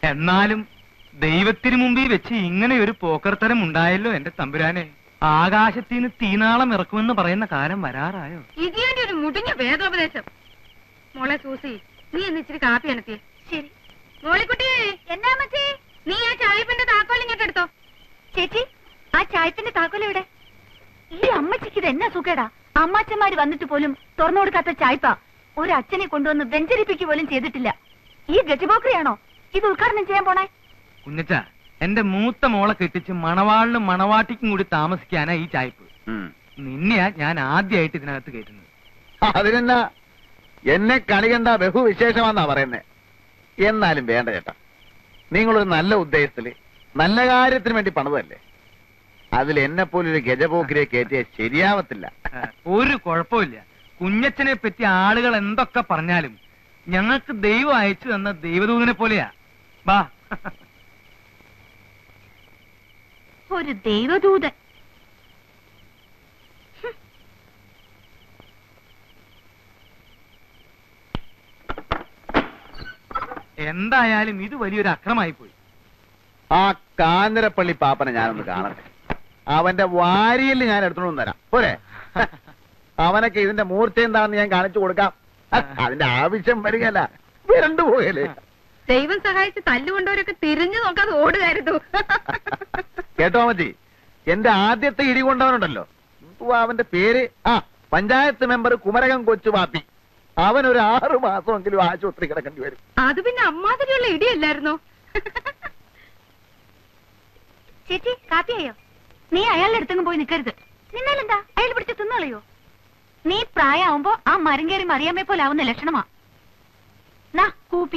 എന്നാലും ദൈവത്തിന് മുമ്പിൽ വെച്ച് ഇങ്ങനെ ഒരു പോക്കർത്തരം ഉണ്ടായല്ലോ എന്റെ തമ്പുരാനെ ആകാശത്തിന് തീനാളം ഇറക്കുമെന്ന് പറയുന്ന കാലം വരാറായോ ഇതിന്റെ ഒരു മുടിഞ്ഞ വേദോപദേശം മോളെ സൂസി നീ എന്ന് ഇച്ചിരി കാപ്പി അനത്തിയേ ശരി മോളിക്കുട്ടി എന്നാ മച്ചി നീ ആ ചായപ്പിന്റെ താക്കോൽ ഇങ്ങോട്ട് എടുത്തോ ചേച്ചി ആ ചായത്തിന്റെ താക്കോൽ എവിടെ ഈ അമ്മച്ചിക്ക് ഇത് എന്നാ സുഖേടാ അമ്മാച്ചന്മാര് വന്നിട്ട് പോലും തുറന്നു കൊടുക്കാത്ത ചായ്പ ഒരു അച്ഛനെ കൊണ്ടുവന്ന് വെഞ്ചരിപ്പിക്കുക പോലും ചെയ്തിട്ടില്ല ഈ ഗജബോക്രിയാണോ ഇത് ഉദ്ഘാടനം ചെയ്യാൻ പോണേ കുഞ്ഞച്ച എന്റെ മൂത്ത മോളെ കെട്ടിച്ച് മണവാളിനും മണവാട്ടിക്കും കൂടി താമസിക്കാനാ ഈ ചായ്പ് ഉം. നിന്നെയാ ഞാൻ ആദ്യമായിട്ട് ഇതിനകത്ത് കയറ്റുന്നത് അതിനെന്നാ എന്നെ കണികണ്ട ബഹുവിശേഷമാന്നാ പറയുന്നേ എന്നാലും വേണ്ട ചേട്ടാ നിങ്ങളൊരു നല്ല ഉദ്ദേശത്തില് നല്ല കാര്യത്തിന് വേണ്ടി പണിതല്ലേ അതിൽ എന്നെ പോലൊരു ഗജപോക്കിരിയെ കയറ്റിയ ശരിയാവത്തില്ല ആ, ഒരു കുഴപ്പമില്ല കുഞ്ഞച്ചനെ പറ്റി ആളുകൾ എന്തൊക്കെ പറഞ്ഞാലും ഞങ്ങൾക്ക് ദൈവം അയച്ചു തന്ന ദൈവദൂതനെ പോലെയാ ബാ ഒരു ദൈവദൂതൻ എന്തായാലും ഇത് വലിയൊരു അക്രമായി പോയി ആ കാഞ്ഞിരപ്പള്ളി പാപ്പനെ ഞാനൊന്ന് കാണട്ടെ അവന്റെ വാരിയിൽ ഞാൻ എടുത്തോണ്ട് തരാം പോരെ അവനൊക്കെ ഇതിന്റെ മൂർച്ച എന്താണെന്ന് ഞാൻ കാണിച്ചു കൊടുക്കാം അതിന്റെ ആവശ്യം വരികയല്ല വിരണ്ടു പോകല്ലേ ദൈവം സഹായിച്ച് തല്ലുകൊണ്ടവരൊക്കെ തിരിഞ്ഞു നോക്കാതെ ഓടുകയായിരുന്നു കേട്ടോ മതി എന്റെ ആദ്യത്തെ ഇടി കൊണ്ടവനുണ്ടല്ലോ എന്തുവാ അവന്റെ പേര് ആ പഞ്ചായത്ത് മെമ്പർ കുമരകം കൊച്ചു പാപ്പി അവൻ ഒരു ആറു മാസമെങ്കിലും ആശുപത്രി കിടക്കേണ്ടി വരും അത് പിന്നെ അമ്മാതിരിയുള്ള ഇടിയല്ലായിരുന്നോ ചേച്ചി കാപ്പിയായോ നീ അയാളുടെ അടുത്തെങ്കിലും പോയി നിൽക്കരുത് നിന്നാലെന്താ അയാൾ പിടിച്ച് തിന്നളയോ നീ പ്രായമാവുമ്പോ ആ മരം കയറി മറിയാമേ പോലെ ആവുന്ന ലക്ഷണമാ നാ കൂപ്പി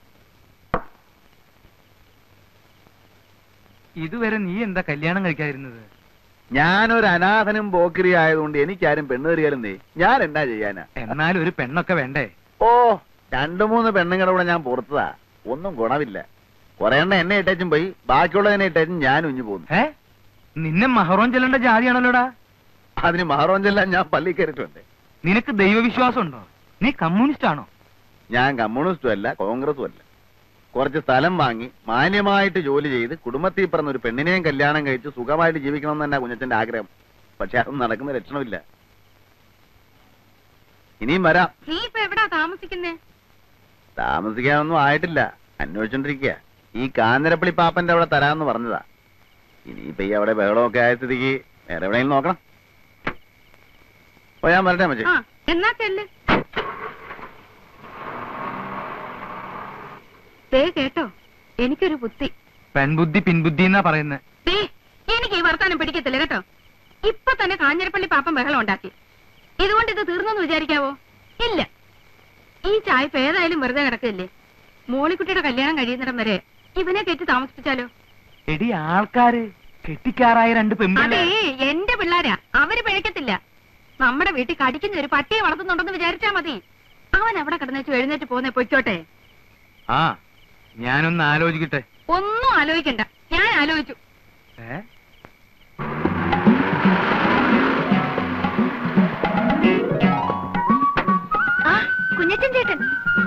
ഇതുവരെ നീ എന്താ കല്യാണം കഴിക്കാതിരുന്നത് ഞാനൊരു അനാഥനും പോക്കിരി ആയതുകൊണ്ട് എനിക്കാരും പെണ്ണേറിയാലും നീ ഞാൻ എന്നാ ചെയ്യാനാ എന്നാലും ഒരു പെണ്ണൊക്കെ വേണ്ടേ ഓ രണ്ടു മൂന്ന് പെണ്ണുങ്ങളുടെ കൂടെ ഞാൻ പുറത്തതാ ഒന്നും ഗുണമില്ല കുറെ എണ്ണം എന്നെ ഇട്ടേച്ചും പോയി ബാക്കിയുള്ളതിനെ ഇട്ടേച്ചും ഞാൻ ഉഞ്ഞു പോന്നു ഏ നിന്നെ മഹറോൻ ചെല്ലേണ്ട ജാതിയാണല്ലോടാ അതിന് മഹാറോഞ്ചെല്ലാം ഞാൻ പള്ളി കയറിയിട്ടുണ്ട് നിനക്ക് ദൈവവിശ്വാസം ഉണ്ടോ നീ കമ്മ്യൂണിസ്റ്റ് ആണോ ഞാൻ കമ്മ്യൂണിസ്റ്റും അല്ല കോൺഗ്രസും അല്ല കുറച്ച് സ്ഥലം വാങ്ങി മാന്യമായിട്ട് ജോലി ചെയ്ത് കുടുംബത്തിൽ പറഞ്ഞ ഒരു പെണ്ണിനെയും കല്യാണം കഴിച്ച് സുഖമായിട്ട് ജീവിക്കണം തന്നെ കുഞ്ഞച്ചന്റെ ആഗ്രഹം പക്ഷെ അതൊന്നും നടക്കുന്ന ലക്ഷണമില്ല ഇനിയും വരാം നീ ഇപ്പൊ എവിടാ താമസിക്കുന്നേ താമസിക്കാനൊന്നും ആയിട്ടില്ല അന്വേഷിച്ചോണ്ടിരിക്കുക ഈ കാഞ്ഞിരപ്പള്ളി പാപ്പന്റെ അവിടെ തരാന്ന് പറഞ്ഞതാ ഇനിയിപ്പോ ഈ അവിടെ ബഹളമൊക്കെ ആയ സ്ഥിതിക്ക് വേറെ എവിടെയെങ്കിലും നോക്കണം ഓ ഞാൻ വരട്ടെ മച്ചേ ആ എന്നാ ചെല്ല് ദേ കേട്ടോ എനിക്കൊരു ബുദ്ധി പെൺബുദ്ധി പിൻബുദ്ധി എന്നാ പറയുന്നത് ദേ എനിക്ക് ഈ വർത്താനം പിടിക്കത്തില്ല കേട്ടോ ഇപ്പൊ തന്നെ കാഞ്ഞിരപ്പള്ളി പാപ്പൻ ബഹളം ഉണ്ടാക്കി ഇതുകൊണ്ട് ഇത് തീർന്നെന്ന് വിചാരിക്കാവോ ഇല്ല ഈ ചായപ്പ് ഏതായാലും വെറുതെ കിടക്കില്ലേ മോളിക്കുട്ടിയുടെ കല്യാണം കഴിയുന്നിടം വരെ ഇവനെ കയറ്റി താമസിപ്പിച്ചാലോ എടി ആൾക്കാര് കെട്ടിക്കാറായ രണ്ട് അതേ പെൺപിള്ളേ എന്റെ പിള്ളാരാ അവര് പിഴക്കത്തില്ല നമ്മുടെ വീട്ടിൽ കടിക്കുന്ന ഒരു പട്ടിയെ വളർത്തുന്നുണ്ടെന്ന് വിചാരിച്ചാ മതി അവൻ അവിടെ കിടന്നു എഴുന്നേറ്റ് പോന്നെ പൊയ്ക്കോട്ടെ ആ ഞാനൊന്ന് ആലോചിക്കട്ടെ ഒന്നും ആലോചിക്കണ്ട ഞാൻ ആലോചിച്ചു ഏ ആ കുഞ്ഞച്ചൻ ചേട്ടൻ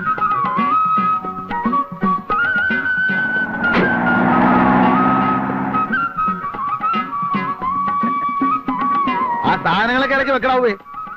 ആ സാധനങ്ങളൊക്കെ ഇടയ്ക്ക് വെക്കണാവേ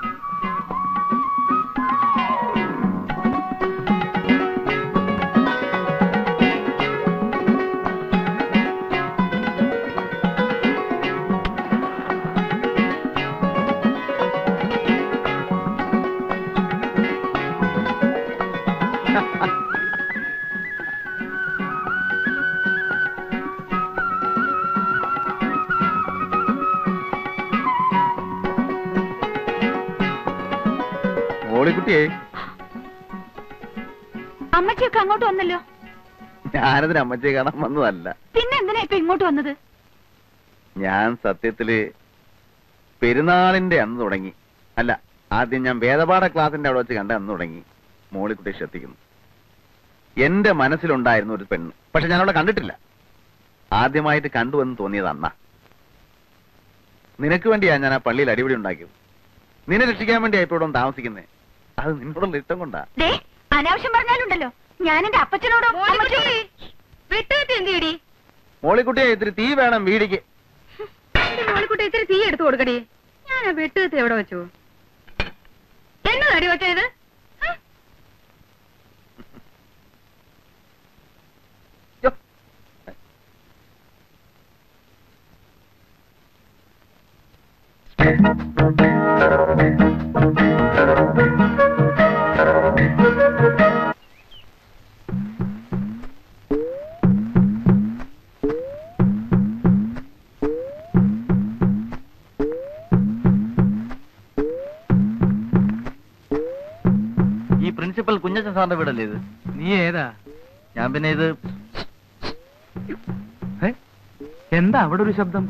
മോളിക്കുട്ടിയെ അമ്മച്ചിയൊക്കെ അങ്ങോട്ട് വന്നല്ലോ ഞാനതിന് അമ്മച്ചിയെ കാണാൻ വന്നതല്ല പിന്നെ എന്തിനാ ഇപ്പൊ ഇങ്ങോട്ട് വന്നത് ഞാൻ സത്യത്തില് പെരുന്നാളിന്റെ അന്ന് തുടങ്ങി അല്ല ആദ്യം ഞാൻ വേദപാഠ ക്ലാസിന്റെ അവിടെ വെച്ച് കണ്ട അന്ന് തുടങ്ങി മോളിക്കുട്ടിയെ ശ്രദ്ധിക്കുന്നു എന്റെ മനസ്സിലുണ്ടായിരുന്നു ഒരു പെണ്ണ് പക്ഷെ ഞാൻ അവളെ കണ്ടിട്ടില്ല ആദ്യമായിട്ട് കണ്ടുവെന്ന് തോന്നിയത് അന്നാ നിനക്ക് വേണ്ടിയാ ഞാൻ ആ പള്ളിയിൽ അടിപിടി ഉണ്ടാക്കിയത് നിന്നെ രക്ഷിക്കാൻ വേണ്ടിയാ ഇപ്പോൾ ഇവിടെ വന്ന് താമസിക്കുന്നേ അത് നിന്നോടുള്ള ഇഷ്ടം കൊണ്ടാ ദേ അനാവശ്യം പറഞ്ഞാലുണ്ടല്ലോ ഞാൻ എന്റെ അപ്പച്ചനോടും മോളിക്കുട്ടി അമ്മച്ചിയോടും- വെട്ടുകത്തി എന്ത് ചെയ്യടി മോളിക്കുട്ടിയെ ഇത്തിരി തീ വേണം വീടിക്ക് എന്റെ മോളിക്കുട്ടി ഇത്തിരി തീ എടുത്തു കൊടുക്കടി ഞാൻ ആ വെട്ടുകത്തി എവിടെ വെച്ചു എന്നതടി വെച്ചത് യ്യോ. ഈ പ്രിൻസിപ്പൽ കുഞ്ഞച്ചൻ സാറിന്റെ വീടല്ലേ ഇത് നീ ഏതാ ഞാൻ പിന്നെ ഇത് ഏ? എന്താ അവിടെ ഒരു ശബ്ദം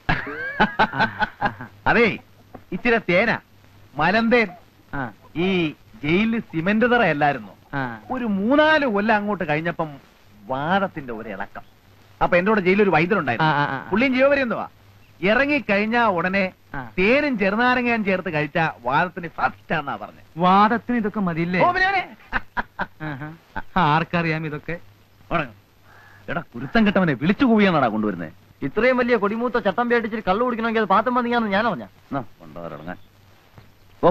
അതെ ഇച്ചിരി തേന മലന്തേൻ ആ ഈ ജയിലിൽ സിമന്റ് തറ അല്ലായിരുന്നു ആ ഒരു മൂന്നാല് കൊല്ലം അങ്ങോട്ട് കഴിഞ്ഞപ്പം വാദത്തിന്റെ ഒരു ഇളക്കം അപ്പൊ എന്റെ കൂടെ ജയിലിൽ ഒരു ആ, വൈദ്യനുണ്ടായിരുന്നു ആ, ആ. പുള്ളിയും ജീവപര്യന്തവാ ഇറങ്ങി കഴിഞ്ഞാ ഉടനെ ആ. തേനും ചെറുനാരങ്ങയും ചേർത്ത് കഴിച്ച വാദത്തിന് ഫസ്റ്റ് ആണെന്നാ പറഞ്ഞത് വാദത്തിന് ഇതൊക്കെ മതിയില്ലേ ഓ, പിന്നെ അവനെ. ആഹാ. ആർക്കറിയാം ഇതൊക്കെ ഉറങ്ങ്. എടാ കുരുത്തം കെട്ടവനെ വിളിച്ചു കൂവിയാണോടാ കൊണ്ടുവരുന്നത് ഇത്രയും വലിയ കൊടിമൂത്ത ചട്ടം പേടിച്ചിട്ട് കള്ളു കുടിക്കണമെങ്കിൽ അത് പാത്തം മതിയാന്ന് ഞാൻ അറിഞ്ഞ എന്നാ കൊണ്ടുവരടങ്ങാൻ ഓ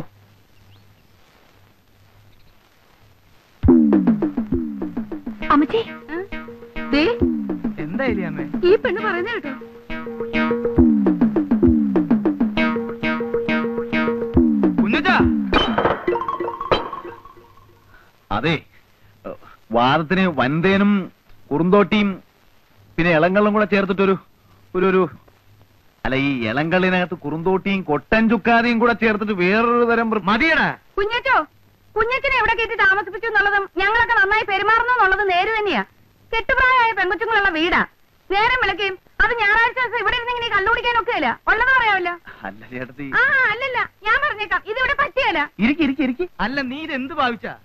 അമ്മച്ചി ദേ എന്താ എലിയാമ്മേ ഈ പെണ്ണ് പറയുന്ന കേട്ടോ കുഞ്ഞച്ചാ അതെ വാദത്തിന് വൻതേനും കുറുന്തോട്ടിയും പിന്നെ ഇളങ്കള്ളും കൂടെ ചേർത്തിട്ടൊരു ഒരു ഒരു അല്ല ഈ ഇളങ്കള്ളിനകത്ത് കുറുന്തോട്ടിയും കൊട്ടൻ ചുക്കാതിയും കൂടെ ചേർത്തിട്ട് വേറൊരു തരം വൃ- മതിയടാ കുഞ്ഞച്ചോ കുഞ്ഞച്ചനെ എവിടെ കയറ്റി താമസിപ്പിച്ചു എന്നുള്ളതും ഞങ്ങളൊക്കെ നന്നായി പെരുമാറുന്നു എന്നുള്ളതും നേര് തന്നെയാ കെട്ടുപ്രായമായ പെൺകൊച്ചുങ്ങളുള്ള വീടാ നേരം വിളക്കുകയും അത് ഞായറാഴ്ച ദിവസം ഇവിടെ ഇരുന്ന് ഇങ്ങനെ കള്ളുപിടിക്കാനൊക്കെ ഇല്ല ഉള്ളത് പറയാമല്ലോ അല്ല ചേട്ടത്തി ആ അല്ലല്ല ഞാൻ പറഞ്ഞേക്കാം ഇതിവിടെ പറ്റിയല്ല ഇരിക്കി ഇരിക്കി ഇരിക്കി അല്ല നീ ഇത് എന്ത് ഭാവിച്ചാ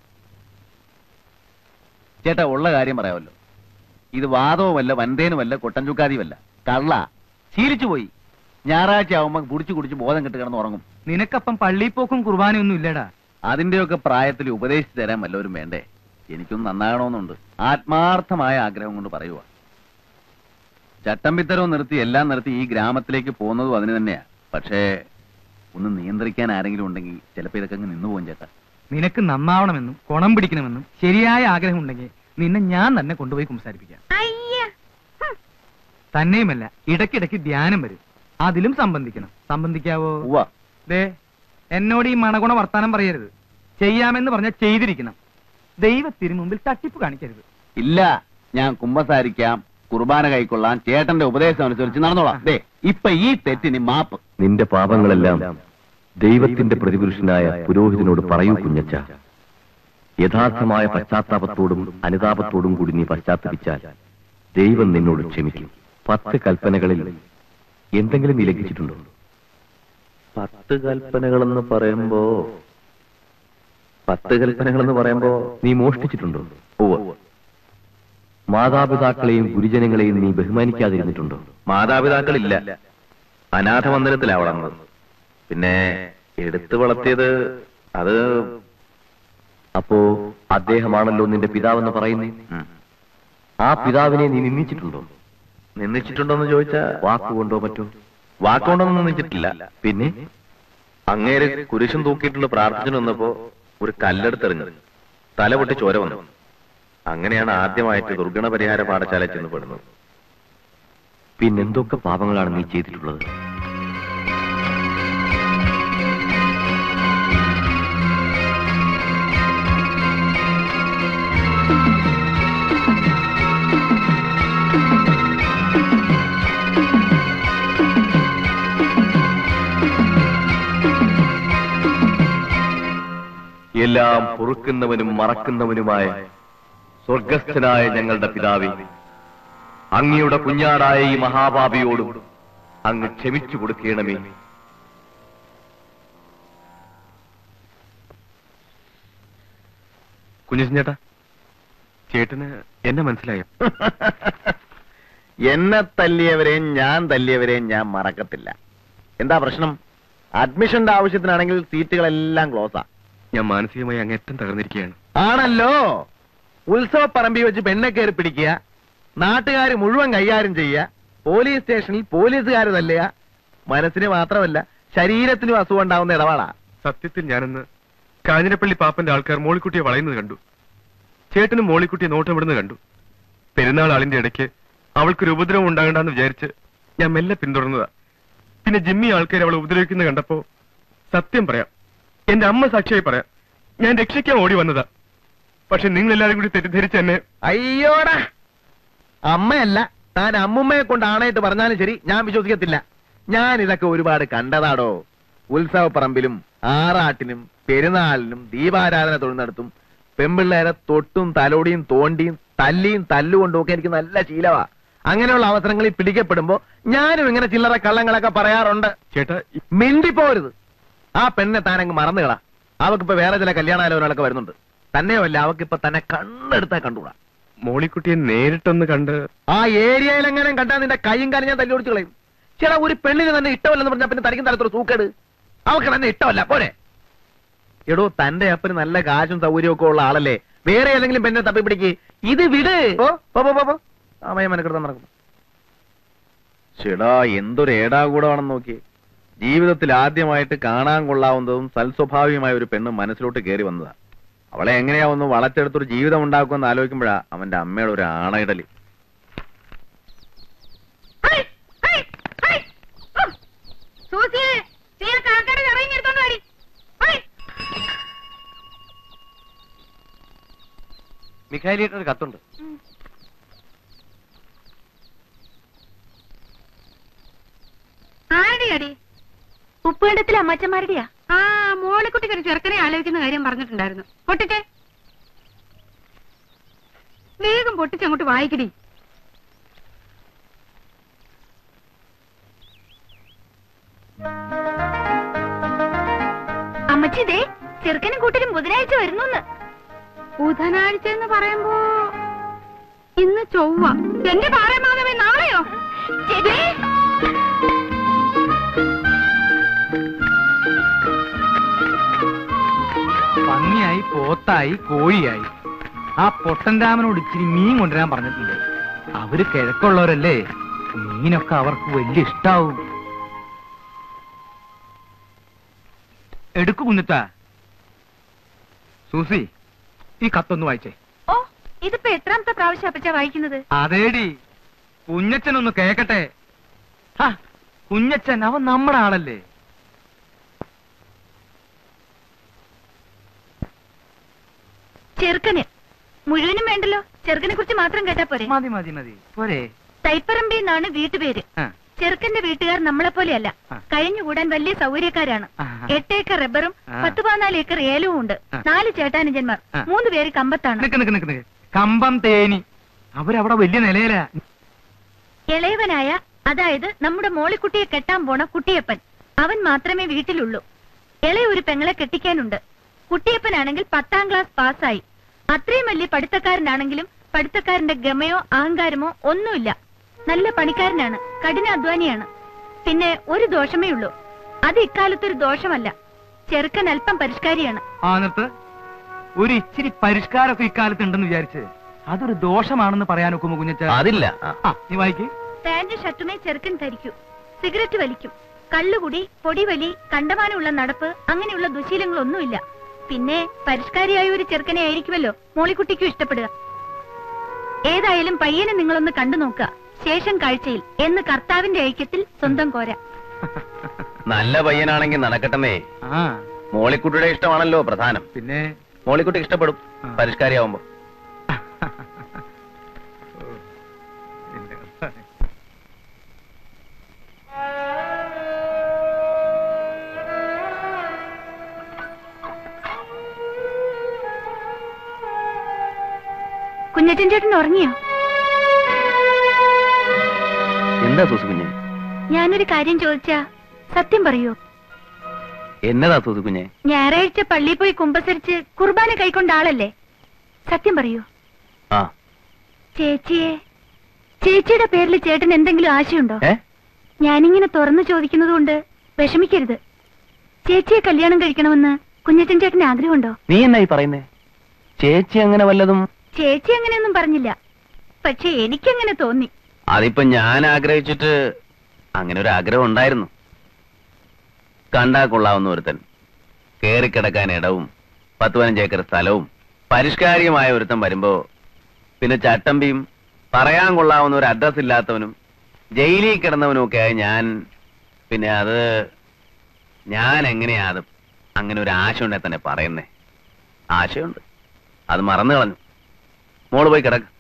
ചേട്ടാ ഉള്ള കാര്യം പറയാമല്ലോ ഇത് വാദവുമല്ല വൻതേനുമല്ല കൊട്ടൻ ചുക്കാതിയുമല്ല കള്ള ശീലിച്ചു പോയി ഞായറാഴ്ച ആവുമ്പോ കുടിച്ചു കുടിച്ച് ബോധം കെട്ട് കിടന്ന് ഉറങ്ങും നിനക്കപ്പം പള്ളിപ്പോക്കും കുർബാനയൊന്നും ഇല്ലടാ അതിന്റെയൊക്കെ പ്രായത്തിൽ ഉപദേശിച്ചു തരാൻ വല്ലവരും വേണ്ടേ എനിക്കൊന്നും നന്നാകണമെന്നുണ്ട് ആത്മാർത്ഥമായ ആഗ്രഹം കൊണ്ട് പറയുക ചട്ടമ്പിത്തരവും നിർത്തി എല്ലാം നിർത്തി ഈ ഗ്രാമത്തിലേക്ക് പോകുന്നതും അതിന് തന്നെയാ പക്ഷേ ഒന്ന് നിയന്ത്രിക്കാൻ ആരെങ്കിലും ഉണ്ടെങ്കിൽ ചിലപ്പോ ഇതൊക്കെ അങ്ങ് നിന്നു പോകും ചേട്ടാ നിനക്ക് നന്നാവണമെന്നും കുണം പിടിക്കണമെന്നും ശരിയായ ആഗ്രഹം ഉണ്ടെങ്കിൽ നിന്നെ ഞാൻ തന്നെ കൊണ്ടുപോയി സംസാരിപ്പിക്കാം അയ്യ ഹും. തന്നെയുമല്ല ഇടയ്ക്കിടയ്ക്ക് ധ്യാനം വരും അതിലും സംബന്ധിക്കണം സംബന്ധിക്കാവോ ഉവ്വ ദേ എന്നോട് ഈ മണഗുണ വർത്താനം പറയരുത് ചെയ്യാമെന്ന് പറഞ്ഞാൽ ചെയ്തിരിക്കണം ദൈവത്തിന് മുമ്പിൽ തട്ടിപ്പ് കാണിക്കരുത് ഇല്ല ഞാൻ കുമ്പസാരിക്കാം കുർബാന കൈക്കൊള്ളാൻ ചേട്ടന്റെ ഉപദേശം അനുസരിച്ച് നടന്നോളാം ദേ ഇപ്പൊ ഈ തെറ്റിന് മാപ്പ് നിന്റെ പാപങ്ങളെല്ലാം ദൈവത്തിന്റെ പ്രതിപുരുഷനായ പുരോഹിതനോട് പറയൂ കുഞ്ഞച്ച യഥാർത്ഥമായ പശ്ചാത്താപത്തോടും അനുതാപത്തോടും കൂടി നീ പശ്ചാത്തപിച്ചാൽ ദൈവം നിന്നോട് ക്ഷമിക്കും പത്ത് കൽപ്പനകളിൽ എന്തെങ്കിലും നീ ലംഘിച്ചിട്ടുണ്ടോ പത്ത് കൽപ്പനകളെന്ന് പറയുമ്പോ പത്ത് കൽപ്പനകളെന്ന് പറയുമ്പോ നീ മോഷ്ടിച്ചിട്ടുണ്ടോ ഓ മാതാപിതാക്കളെയും ഗുരുജനങ്ങളെയും നീ ബഹുമാനിക്കാതിരുന്നിട്ടുണ്ടോ മാതാപിതാക്കളില്ല അനാഥ മന്ദിരത്തിലാ വളർന്നത് പിന്നെ എടുത്തു വളർത്തിയത് അത് അപ്പോ അദ്ദേഹമാണല്ലോ നിന്റെ പിതാവെന്ന് പറയുന്നേ ആ പിതാവിനെ നീ നിന്ദിച്ചിട്ടുണ്ടോ നിന്ദിച്ചിട്ടുണ്ടോന്ന് ചോദിച്ചാ വാക്കുകൊണ്ടോ മറ്റോ വാക്കുകൊണ്ടൊന്നും നിന്ദിച്ചിട്ടില്ല പിന്നെ അങ്ങേര് കുരിശും തൂക്കിയിട്ടുള്ള പ്രാർത്ഥിച്ചു വന്നപ്പോ ഒരു കല്ലെടുത്തെറിഞ്ഞത് തല പൊട്ടി ചോര വന്നു അങ്ങനെയാണ് ആദ്യമായിട്ട് ദുർഗണ പരിഹാര പാഠശാല ചെന്ന് പെടുന്നത് പിന്നെന്തൊക്കെ പാപങ്ങളാണ് നീ ചെയ്തിട്ടുള്ളത് എല്ലാം പൊറുക്കുന്നവനും മറക്കുന്നവനുമായ സ്വർഗസ്ഥനായ ഞങ്ങളുടെ പിതാവേ അങ്ങയുടെ കുഞ്ഞാടായ ഈ മഹാപാപിയോടും അങ്ങ് ക്ഷമിച്ചു കൊടുക്കണമേ കുഞ്ഞൻ ചേട്ടാ ചേട്ടന് എന്നെ മനസ്സിലായോ എന്നെ തല്ലിയവരെയും ഞാൻ തല്ലിയവരെയും ഞാൻ മറക്കത്തില്ല എന്താ പ്രശ്നം അഡ്മിഷന്റെ ആവശ്യത്തിനാണെങ്കിൽ സീറ്റുകളെല്ലാം ക്ലോസാ ഞാൻ മാനസികമായി അങ്ങേറ്റം തകർന്നിരിക്കുകയാണ് ആണല്ലോ ഉത്സവ പറമ്പി വെച്ച് പെണ്ണെ കയറി പിടിക്കുക നാട്ടുകാർ മുഴുവൻ കൈകാര്യം ചെയ്യുക പോലീസ് സ്റ്റേഷനിൽ പോലീസുകാർ തല്ലുക മനസ്സിന് മാത്രമല്ല ശരീരത്തിനും അസുഖം ഉണ്ടാവുന്ന ഇടപാടാ സത്യത്തിൽ ഞാനിന്ന് കാഞ്ഞിരപ്പള്ളി പാപ്പന്റെ ആൾക്കാർ മോളിക്കുട്ടിയെ വളയുന്നത് കണ്ടു ചേട്ടനും മോളിക്കുട്ടിയെ നോട്ടമിടുന്നത് കണ്ടു പെരുന്നാൾ ആളിന്റെ ഇടയ്ക്ക് അവൾക്കൊരു ഉപദ്രവം ഉണ്ടാകണ്ടെന്ന് വിചാരിച്ച് ഞാൻ മെല്ലെ പിന്തുടർന്നതാ പിന്നെ ജിമ്മി ആൾക്കാർ അവളെ ഉപദ്രവിക്കുന്നത് കണ്ടപ്പോ സത്യം പറയാം എന്റെ അമ്മ സാക്ഷിയായി പറയാം ഞാൻ രക്ഷിക്കാൻ ഓടി വന്നതാ പക്ഷെ നിങ്ങൾ എല്ലാവരും കൂടി തെറ്റിദ്ധരിച്ച് എന്നെ അയ്യോടാ അമ്മയല്ല താൻ അമ്മുമ്മയെ കൊണ്ട് ആണായിട്ട് പറഞ്ഞാലും ശരി ഞാൻ വിശ്വസിക്കത്തില്ല ഞാൻ ഇതൊക്കെ ഒരുപാട് കണ്ടതാടോ ഉത്സവപ്പറമ്പിലും ആറാട്ടിനും പെരുന്നാളിനും ദീപാരാധന തൊഴുന്നിടത്തും പെമ്പിള്ളേരെ തൊട്ടും തലോടിയും തോണ്ടിയും തല്ലിയും തല്ലുകൊണ്ടും ഒക്കെ എനിക്ക് നല്ല ശീലവാ അങ്ങനെയുള്ള അവസരങ്ങളിൽ പിടിക്കപ്പെടുമ്പോ ഞാനും ഇങ്ങനെ ചില്ലറ കള്ളങ്ങളൊക്കെ പറയാറുണ്ട് ചേട്ടാ ഇ- മിണ്ടിപ്പോരുത് ആ പെണ്ണെ താനങ്ങ് മറന്നുകളാ അവക്കിപ്പോ വേറെ ചില കല്യാണാലോചനകളൊക്കെ വരുന്നുണ്ട് തന്നെയുമല്ല അവക്കിപ്പോ തന്നെ കണ്ണെടുത്താ കണ്ടുകൂടാ മോളിക്കുട്ടിയെ നേരിട്ടൊന്ന് കണ്ട് ആ ഏരിയയിൽ എങ്ങനെ കണ്ടാ നിന്റെ കൈയും കാര്യം ഞാൻ തല്ലി ഓടിച്ചു കളയും ചേട്ടാ ഒരു പെണ്ണിന് തന്നെ ഇഷ്ടമല്ലെന്ന് പറഞ്ഞാൽ പിന്നെ തനിക്കും തലത്തൊരു സൂക്കേട് അവക്ക് തന്നെ ഇഷ്ടമല്ല പോരെ എടോ തന്റെ അപ്പന് നല്ല കാശും സൗകര്യവും ഒക്കെ ഉള്ള ആളല്ലേ വേറെ ഏതെങ്കിലും പെണ്ണെ തപ്പി പിടിക്ക് ഇത് വിട് പോ പോ പോ, പോ പോ അമ്മയെ മെനക്കെടുത്ത് നടക്കുന്നു ചേടാ എന്തൊരു ഏടാകൂടമാണെന്ന് നോക്കി ജീവിതത്തിൽ ആദ്യമായിട്ട് കാണാൻ കൊള്ളാവുന്നതും സൽസ്വഭാവിയുമായ ഒരു പെണ്ണ് മനസ്സിലോട്ട് കയറി വന്നതാ അവളെ എങ്ങനെയാ ഒന്ന് വളച്ചെടുത്തൊരു ജീവിതം ഉണ്ടാക്കുമെന്ന് ആലോചിക്കുമ്പോഴാ അവന്റെ അമ്മയുടെ ഒരു ആണയിടല് ഹൈ, ഹൈ, ഹൈ. ഓ, സൂസിയെ നീയൊക്കെ ആൾക്കാരെ ഇറങ്ങിയെടുത്തോണ്ട് വരി ഹൈ. മിഖായിലിട്ടൊരു കത്തുണ്ട് ആരുടെ അടി ഉപ്പുകണ്ടത്തിലെ അമ്മാച്ചന്മാരുടെയാ ആ മോളിക്കുട്ടിക്ക് ഒരു ചെറുക്കനെ ആലോചിക്കുന്ന കാര്യം പറഞ്ഞിട്ടുണ്ടായിരുന്നു പൊട്ടിച്ചേ വേഗം പൊട്ടിച്ചങ്ങോട്ട് വായിക്കടി അമ്മച്ചി ദേ ചെറുക്കനും കൂട്ടരും ബുധനാഴ്ച വരുന്നു ബുധനാഴ്ച എന്ന് പറയുമ്പോ ഇന്ന് ചൊവ്വ എന്റെ പാറമാധവൻ നാളെയോ പന്നിയായി പോത്തായി കോഴിയായി ആ പൊട്ടൻ രാമനോട് ഇച്ചിരി മീൻ കൊണ്ടുവരാൻ പറഞ്ഞിട്ടുണ്ട് അവര് കിഴക്കുള്ളവരല്ലേ മീനൊക്കെ അവർക്ക് വലിയ ഇഷ്ടാവും എടുക്കു കുഞ്ഞിത്ത സൂസി ഈ കത്തൊന്ന് വായിച്ചേ ഓ ഇതിപ്പോ എത്രാമത്തെ പ്രാവശ്യം അപ്പച്ച വായിക്കുന്നത് അതേടി കുഞ്ഞച്ചനൊന്ന് കേക്കട്ടെ ഹാ, കുഞ്ഞച്ചൻ അവൻ നമ്മുടെ ആളല്ലേ ചെറുക്കന് മുഴുവനും വേണ്ടല്ലോ ചെറുക്കനെ കുറിച്ച് മാത്രം കേട്ടാ പോരെ മതി മതി മതി പോരെ തൈപ്പറമ്പി എന്നാണ് വീട്ടുപേര് ആ, ചെറുക്കന്റെ വീട്ടുകാർ നമ്മളെ പോലെയല്ല ആ. കഴിഞ്ഞുകൂടാൻ വലിയ സൗകര്യക്കാരാണ് ആ. എട്ട് ഏക്കർ റബ്ബറും ആ. പത്ത് പതിനാല് ഏക്കർ ഏലവും ഉണ്ട് ആ. നാല് ചേട്ടാനുജന്മാർ ആ. മൂന്ന് പേര് കമ്പത്താണ് നിക്ക് നിക്ക് നിക്ക് നിക്ക് കമ്പം തേനി അവരവിടെ വലിയ നിലയിലാ ഇളയവനായ അതായത് നമ്മുടെ മോളിക്കുട്ടിയെ കെട്ടാൻ പോണ കുട്ടിയപ്പൻ അവൻ മാത്രമേ വീട്ടിലുള്ളൂ ഇളയ ഒരു പെങ്ങളെ കെട്ടിക്കാനുണ്ട് കുട്ടിയപ്പനാണെങ്കിൽ പത്താം ക്ലാസ് പാസ്സായി അത്രയും വലിയ പഠിത്തക്കാരനാണെങ്കിലും പഠിത്തക്കാരന്റെ ഗമയോ അഹങ്കാരമോ ഒന്നുമില്ല നല്ല പണിക്കാരനാണ് കഠിനാധ്വാനിയാണ് പിന്നെ ഒരു ദോഷമേ ഉള്ളൂ അത് ഇക്കാലത്തൊരു ദോഷമല്ല ചെറുക്കൻ അല്പം പരിഷ്കാരിയാണ് ആ നിർത്ത് ഒരു ഇച്ചിരി പരിഷ്കാരമൊക്കെ ഇക്കാലത്ത് ഉണ്ടെന്ന് വിചാരിച്ച് അതൊരു ദോഷമാണെന്ന് പറയാൻ ഒക്കുമോ കുഞ്ഞച്ച അതില്ല ആ. ആ നീ വായിക്കേ പാന്റ് ഷർട്ടുമേ ചെറുക്കൻ ധരിക്കൂ സിഗരറ്റ് വലിക്കും കള്ളുകുടി പൊടിവലി കണ്ടമാനമുള്ള നടപ്പ് അങ്ങനെയുള്ള ദുശീലങ്ങളൊന്നുമില്ല പിന്നെ പരിഷ്കാരിയായ ഒരു ചെറുക്കനെ ആയിരിക്കുമല്ലോ മോളിക്കുട്ടിക്കും ഇഷ്ടപ്പെടുക ഏതായാലും പയ്യനെ നിങ്ങളൊന്ന് കണ്ടു നോക്കുക ശേഷം കാഴ്ചയിൽ എന്ന് കർത്താവിന്റെ ഐക്യത്തിൽ സ്വന്തം കോര നല്ല പയ്യനാണെങ്കിൽ നടക്കട്ടമേ ആ മോളിക്കുട്ടിയുടെ ഇഷ്ടമാണല്ലോ പ്രധാനം പിന്നെ മോളിക്കുട്ടി ഇഷ്ടപ്പെടും ആ. പരിഷ്കാരിയാവുമ്പോ കുഞ്ഞറ്റൻ ചേട്ടൻ ഉറങ്ങിയോ എന്താ സൂസു കുഞ്ഞെ ഞാനൊരു കാര്യം ചോദിച്ചാ സത്യം പറയൂ എന്നതാ സൂസു കുഞ്ഞെ ഞായറാഴ്ച പള്ളിയിൽ പോയി കുമ്പസരിച്ച് കുർബാന കൈക്കൊണ്ട ആളല്ലേ സത്യം പറയൂ ആ ചേച്ചിയെ ചേച്ചിയുടെ പേരിൽ ചേട്ടൻ എന്തെങ്കിലും ആശയുണ്ടോ ഏ ഞാനിങ്ങനെ തുറന്നു ചോദിക്കുന്നത് കൊണ്ട് വിഷമിക്കരുത് ചേച്ചിയെ കല്യാണം കഴിക്കണമെന്ന് കുഞ്ഞച്ചൻ ചേട്ടന് ആഗ്രഹമുണ്ടോ നീ എന്നായി പറയുന്നേ ചേച്ചി അങ്ങനെ വല്ലതും ചേച്ചി അങ്ങനെയൊന്നും പറഞ്ഞില്ല പക്ഷെ എനിക്കങ്ങനെ തോന്നി അതിപ്പോ ഞാൻ ആഗ്രഹിച്ചിട്ട് അങ്ങനെ ഒരു ആഗ്രഹം ഉണ്ടായിരുന്നു കണ്ടാ കൊള്ളാവുന്ന ഒരുത്തൻ കേറിക്കിടക്കാൻ ഇടവും പത്ത് പതിനഞ്ച് ഏക്കർ സ്ഥലവും പരിഷ്കാരികമായ ഒരുത്തൻ വരുമ്പോ പിന്നെ ചട്ടമ്പിയും പറയാൻ കൊള്ളാവുന്ന ഒരു അഡ്രസ് ഇല്ലാത്തവനും ജയിലിൽ കിടന്നവനും ഒക്കെ ആയി ഞാൻ പിന്നെ അത് ഞാൻ എങ്ങനെയാ അത് അങ്ങനെ ഒരു ആശ ഉണ്ടെ തന്നെ പറയുന്നേ ആശയുണ്ട് അത് മറന്നു കളഞ്ഞു മോള് പോയി കിടക്ക്